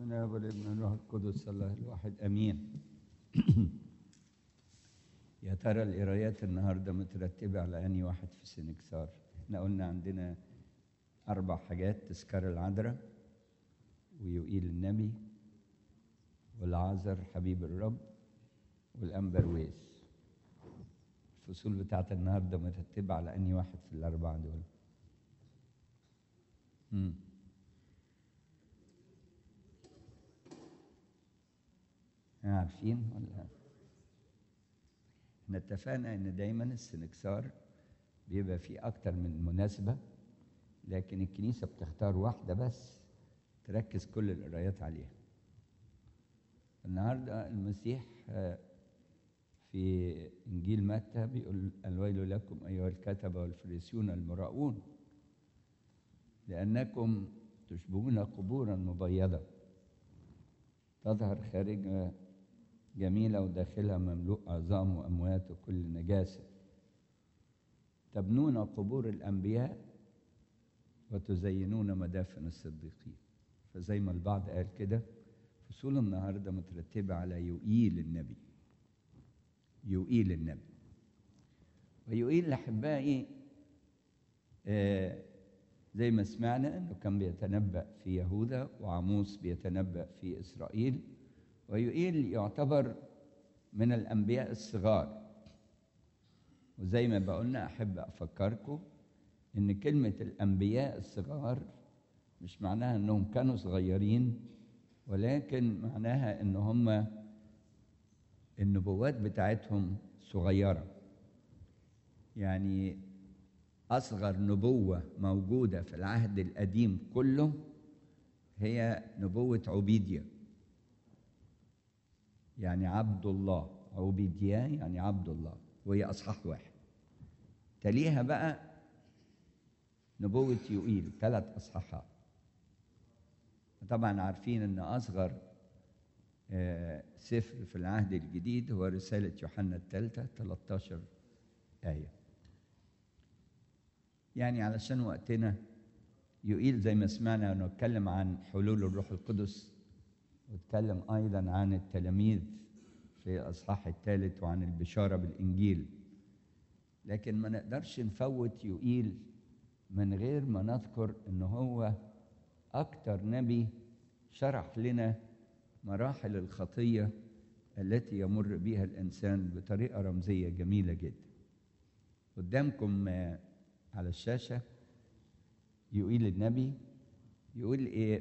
أنا والابن الروح القدس الله الواحد أمين يا ترى القرايات النهارده مترتبة على أنهي واحد في سنكسار احنا قلنا عندنا أربع حاجات تذكار العذراء ويقيل النبي والعازر حبيب الرب والأنبرويس الفصول بتاعت النهارده مترتبة على أنهي واحد في الأربعة دول مم. عارفين ولا احنا اتفقنا ان دايما السنكسار بيبقى فيه اكتر من مناسبة لكن الكنيسة بتختار واحدة بس تركز كل القرايات عليها النهاردة المسيح في إنجيل متى بيقول الويل لكم أيها الكتبة والفريسيون المراؤون لأنكم تشبهون قبورا مبيضة تظهر خارجها جميلة وداخلها مملوء عظام وأموات وكل نجاسة تبنون قبور الأنبياء وتزينون مدافن الصديقين فزي ما البعض قال كده فصول النهارده مترتبة على يؤيل النبي يؤيل النبي ويؤيل أحبائي آه زي ما سمعنا انه كان بيتنبأ في يهوذا وعموس بيتنبأ في اسرائيل ويؤيل يعتبر من الانبياء الصغار وزي ما بقولنا احب افكركم ان كلمه الانبياء الصغار مش معناها انهم كانوا صغيرين ولكن معناها ان هم النبوات بتاعتهم صغيره يعني أصغر نبوة موجودة في العهد القديم كله هي نبوة عبيديا يعني عبد الله عبيديا يعني عبد الله وهي أصحاح واحد تليها بقى نبوة يوئيل ثلاث أصحاحات طبعا عارفين أن أصغر سفر في العهد الجديد هو رسالة يوحنا الثالثة 13 آية يعني علشان وقتنا يقيل زي ما سمعنا انه اتكلم عن حلول الروح القدس واتكلم ايضا عن التلاميذ في الاصحاح الثالث وعن البشاره بالانجيل لكن ما نقدرش نفوت يقيل من غير ما نذكر ان هو اكتر نبي شرح لنا مراحل الخطيه التي يمر بها الانسان بطريقه رمزيه جميله جدا قدامكم على الشاشة يقول النبي يقول إيه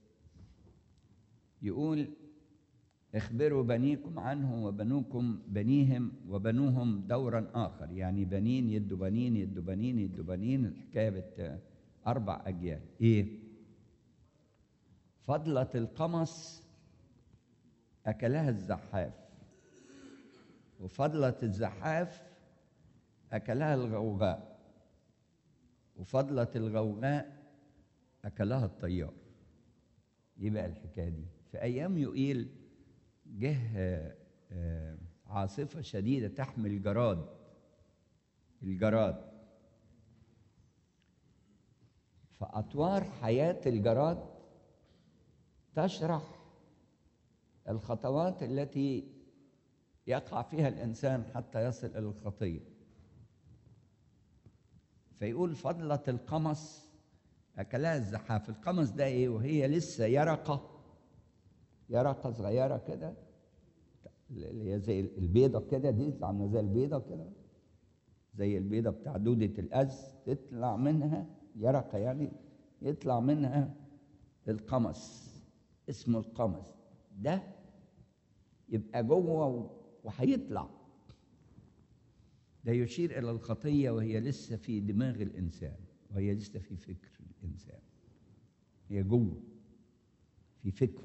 يقول اخبروا بنيكم عنه وبنوكم بنيهم وبنوهم دورا آخر يعني بنين يدوا بنين يدوا بنين يدوا بنين الحكاية بت أربع أجيال إيه فضلة القمص أكلها الزحاف وفضلة الزحاف أكلها الغوغاء وفضلة الغوغاء أكلها الطيار يبقى الحكاية دي في أيام يقيل جه عاصفة شديدة تحمل جراد الجراد فأطوار حياة الجراد تشرح الخطوات التي يقع فيها الإنسان حتى يصل إلى الخطية فيقول فضلة القمص أكلها الزحاف القمص ده إيه وهي لسه يرقة يرقة صغيرة كده اللي هي زي البيضة كده دي عاملة زي البيضة كده زي البيضة بتاع دودة الأز تطلع منها يرقة يعني يطلع منها القمص اسمه القمص ده يبقى جوه وهيطلع ده يشير إلى الخطية وهي لسه في دماغ الإنسان وهي لسه في فكر الإنسان هي جوه في فكر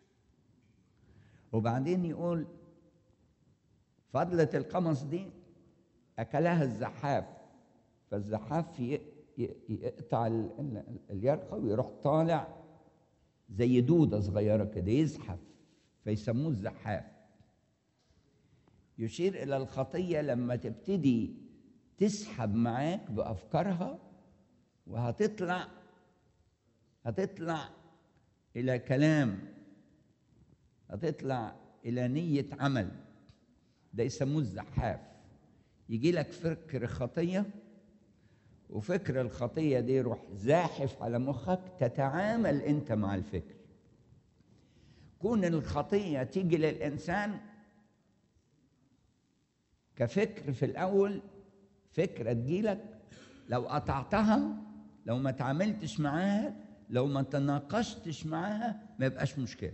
وبعدين يقول فضلة القمص دي أكلها الزحاف فالزحاف يقطع اليرقة ويروح طالع زي دودة صغيرة كده يزحف فيسموه الزحاف يشير الى الخطيه لما تبتدي تسحب معاك بافكارها وهتطلع هتطلع الى كلام هتطلع الى نيه عمل ده يسموه الزحاف يجي لك فكر خطيه وفكر الخطيه دي يروح زاحف على مخك تتعامل انت مع الفكر كون الخطيه تيجي للانسان كفكر في الاول فكره تجيلك لو قطعتها لو ما تعاملتش معاها لو ما تناقشتش معاها ما يبقاش مشكله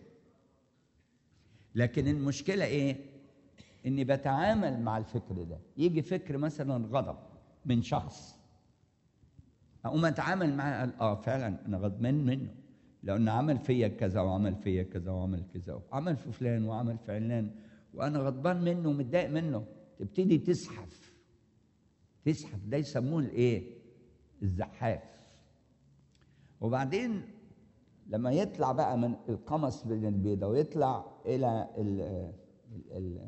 لكن المشكله ايه اني بتعامل مع الفكر ده يجي فكر مثلا غضب من شخص اقوم اتعامل معاه قال اه فعلا انا غضبان منه لانه عمل فيا كذا وعمل فيا كذا وعمل كذا وعمل في فلان وعمل في علان وانا غضبان منه ومتضايق منه تبتدي تزحف تزحف ده يسموه الايه الزحاف وبعدين لما يطلع بقى من القمص بين البيضة ويطلع إلى ال ال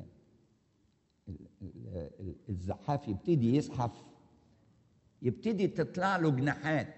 ال الزحاف يبتدي يزحف يبتدي تطلع له جناحات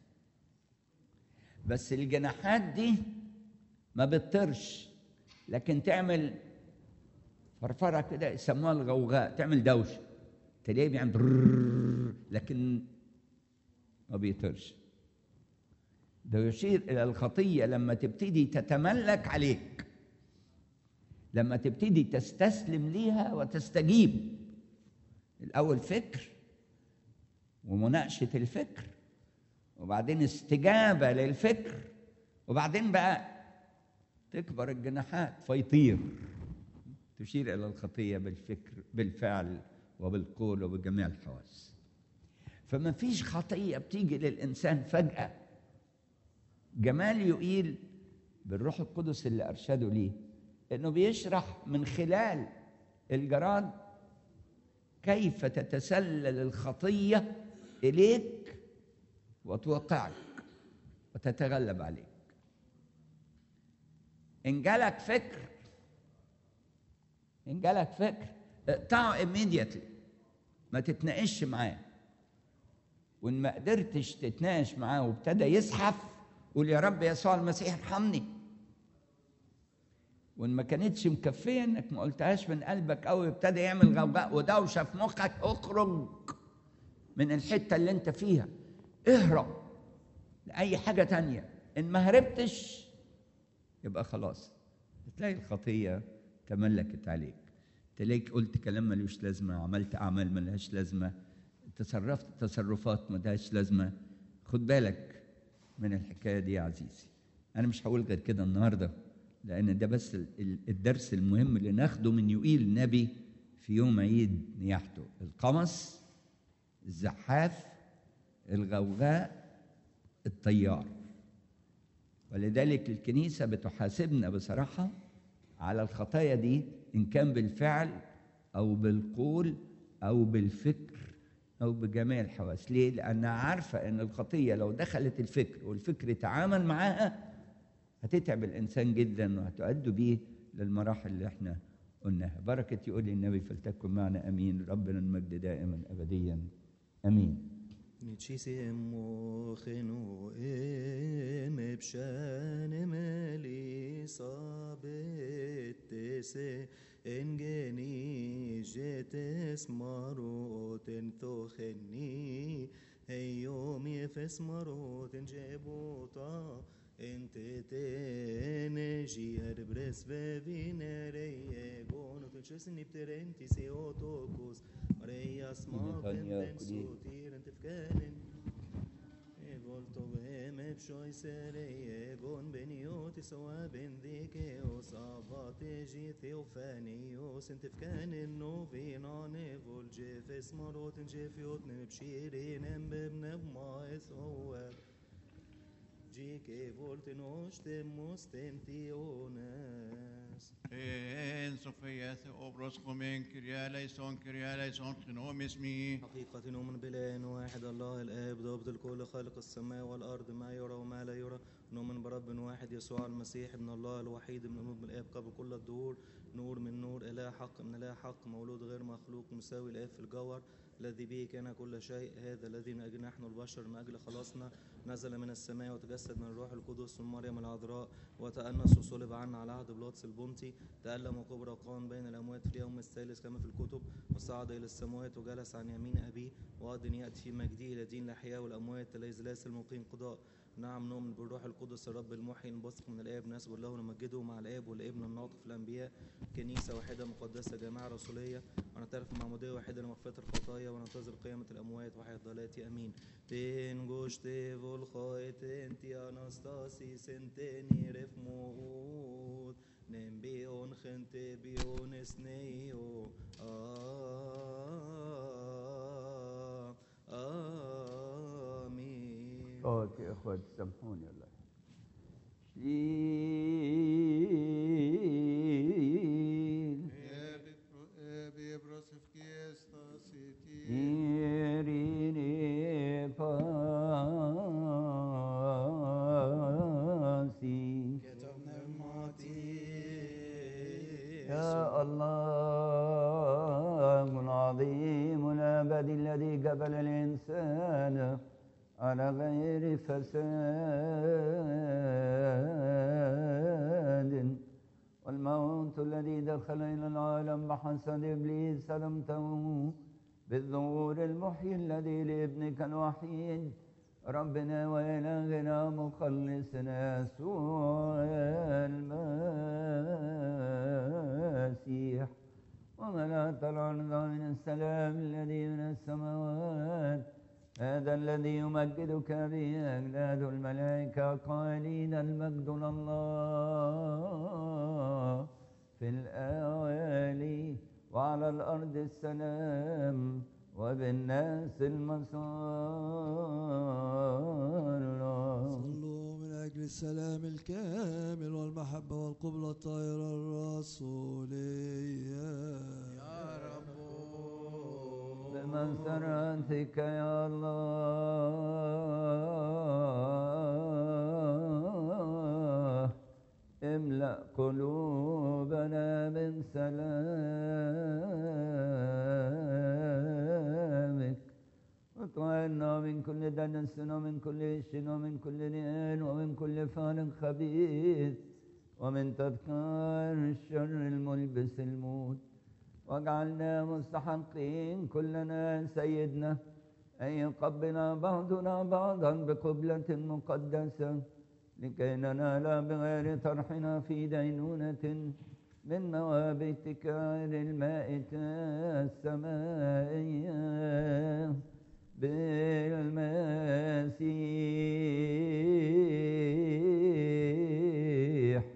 بس الجناحات دي ما بتطرش لكن تعمل فرفره كده يسموها الغوغاء تعمل دوشه تلاقيه بيعمل لكن ما بيطرش ده يشير الى الخطيه لما تبتدي تتملك عليك لما تبتدي تستسلم ليها وتستجيب الاول فكر ومناقشه الفكر وبعدين استجابه للفكر وبعدين بقى تكبر الجناحات فيطير تشير الى الخطيه بالفكر بالفعل وبالقول وبجميع الحواس فما فيش خطيه بتيجي للانسان فجاه جمال يقيل بالروح القدس اللي ارشده ليه انه بيشرح من خلال الجراد كيف تتسلل الخطيه اليك وتوقعك وتتغلب عليك ان جالك فكر ان جالك فكر اقطعه immediately ما تتناقش معاه وان ما قدرتش تتناقش معاه وابتدى يزحف قول يا رب يسوع المسيح ارحمني وان ما كانتش مكفيه انك ما قلتهاش من قلبك قوي ابتدى يعمل غوغاء ودوشه في مخك اخرج من الحته اللي انت فيها اهرب لاي حاجه تانية ان ما هربتش يبقى خلاص تلاقي الخطيه تملكت عليك تلاقيك قلت كلام ملوش لازمه عملت اعمال ملهاش لازمه تصرفت تصرفات ملهاش لازمه خد بالك من الحكايه دي يا عزيزي انا مش هقول غير كده النهارده لان ده بس الدرس المهم اللي ناخده من يقيل النبي في يوم عيد نياحته القمص الزحاف الغوغاء الطيار ولذلك الكنيسة بتحاسبنا بصراحة على الخطايا دي إن كان بالفعل أو بالقول أو بالفكر أو بجميع الحواس ليه؟ لأنها عارفة أن الخطية لو دخلت الفكر والفكر تعامل معاها هتتعب الإنسان جدا وهتؤدي بيه للمراحل اللي احنا قلناها بركة يقول النبي فلتكن معنا أمين ربنا المجد دائما أبديا أمين Nicisimo chenu em epshan meli sabetese engeni jetes marot en thocheni هيوم يفس مرات جبوتا انت تنجي هربرس ببينري قونو تنشسني بترنتي سيوتوكوس رياس ما بنتن سوتير انت فكانن volto beme pshoj sereje gon beniotis o ben dikeos avate gjitheofanios inti fkanin novina nevol gjefes marotin gjefjot në pshirin e mbeb në majs oer Gjike voltin oshte mostem tiones En Sofia Theobros Khomen Kyria eleison Kyria eleison Chinom اسمي حقيقة نؤمن بإله واحد الله الآب ضابط الكل خالق السماء والأرض ما يرى وما لا يرى نؤمن برب واحد يسوع المسيح ابن الله الوحيد ابن ابن الآب قبل كل الدهور نور من نور إله حق من إله حق مولود غير مخلوق مساوي الآب في الجوهر الذي به كان كل شيء هذا الذي من أجل نحن البشر من أجل خلاصنا نزل من السماء وتجسد من الروح القدس من مريم العذراء وتأنس وصلب عنا على عهد بلاطس البنطي تألم وكبر وقام بين الأموات في اليوم الثالث كما في الكتب وصعد إلى السماوات وجلس عن يمين أبيه وأيضا يأتي في مجده إلى دين الأحياء والأموات الذي ليس المقيم قضاء نعم نؤمن بالروح القدس الرب المحيي المبثق من الآب نسجد له ونمجده مع الآب والابن الناطق في الأنبياء كنيسة واحدة مقدسة جماعة رسولية ونعترف بمعمودية واحدة لمغفرة الخطايا وننتظر قيامة الأموات وحياة الضلات آمين تنجوشتي فولخايت انتي أناستاسيس انتني رفموت نمبيون خنتي بيون سنيو آه آمين صوت يا اخوات سامحوني والله شليل بيبرس في كيستا سيتي إيريني باسي يا الله العظيم الأبدي الذي قبل الإنسان على غير فساد والموت الذي دخل إلى العالم بحسد إبليس سلمته بالظهور المحيي الذي لابنك الوحيد ربنا وإلهنا مخلصنا يسوع المسيح وملأت الأرض من السلام الذي من السماوات هذا الذي يمجدك به أجلاد الملائكة قائلين المجد لله في الأوالي وعلى الأرض السلام وبالناس المسار صلوا من أجل السلام الكامل والمحبة والقبلة الطاهرة الرسولية يا رب بمسرتك يا الله املأ قلوبنا من سلامك وطعنا من كل دنس ومن كل إش ومن كل نئن ومن كل فعل خبيث ومن تذكار الشر الملبس الموت واجعلنا مستحقين كلنا سيدنا أن يقبل بعضنا بعضا بقبلة مقدسة لكي ننال بغير طرحنا في دينونة من موابتك غير المائتة السمائية بالمسيح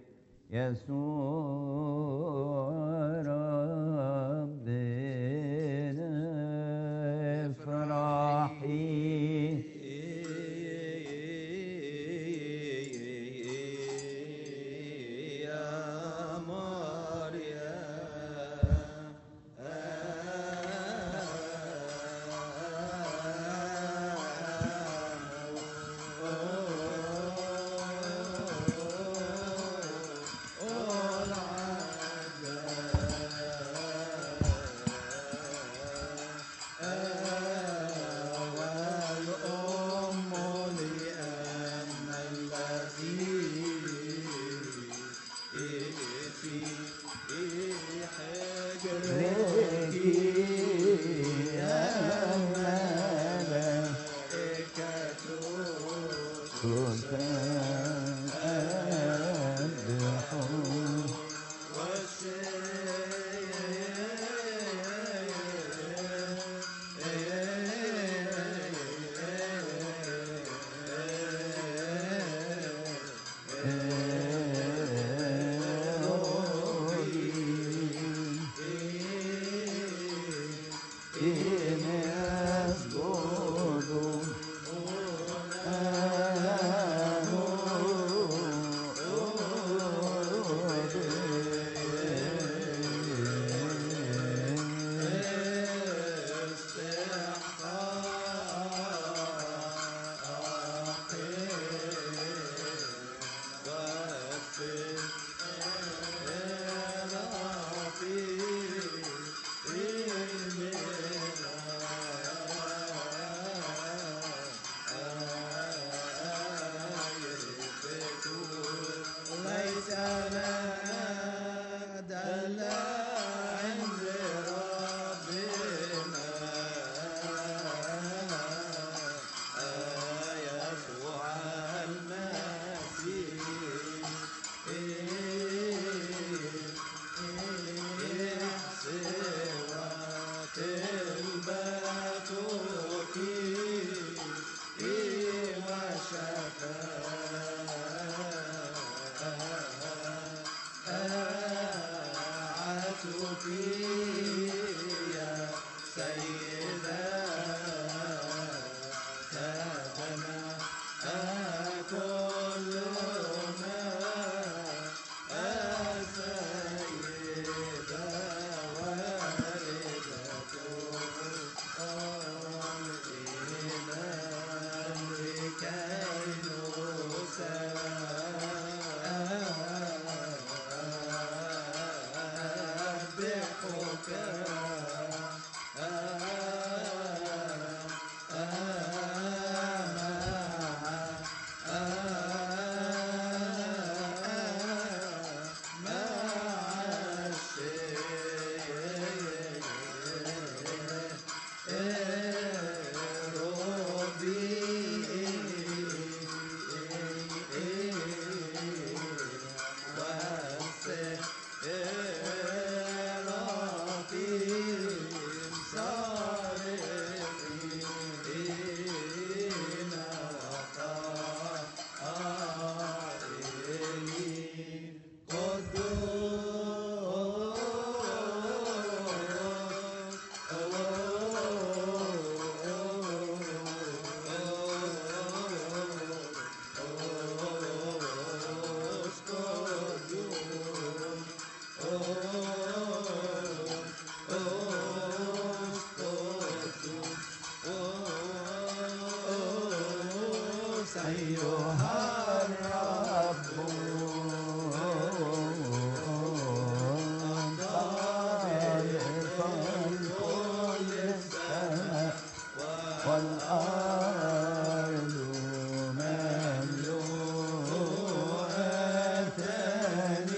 يسوع ربنا افرحي يا مريم والأم لأن الذي في حجرك يا ملائكة تسبحون أيها الرب خالق كل السماء والأرض مملوءتان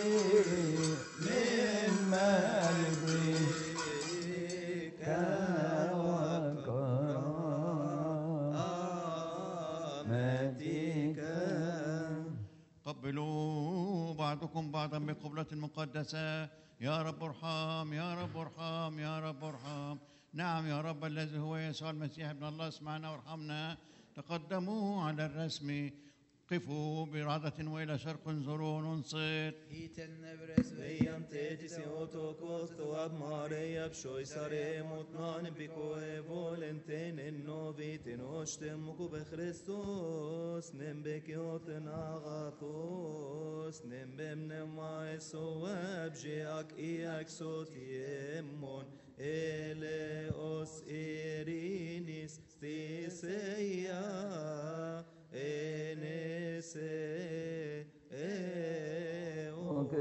من مجدك وكرامتك قبلوا بعضكم بعضا بقبلة مقدسة يا رب ارحم يا رب ارحم يا رب ارحم نعم يا رب الذي هو يسوع المسيح ابن الله اسمعنا وارحمنا تقدموا على الرسم قفوا برعدة وإلى شرق انظروا ننصت Hiten nevres ve Vejam tetis i otokos të ab mare jab shoj sare mot nan biko e volentin in novitin oshtem muku be Christos nem be kioten agathos nem bem nem maeso abje ak i ak sot yemon ele os i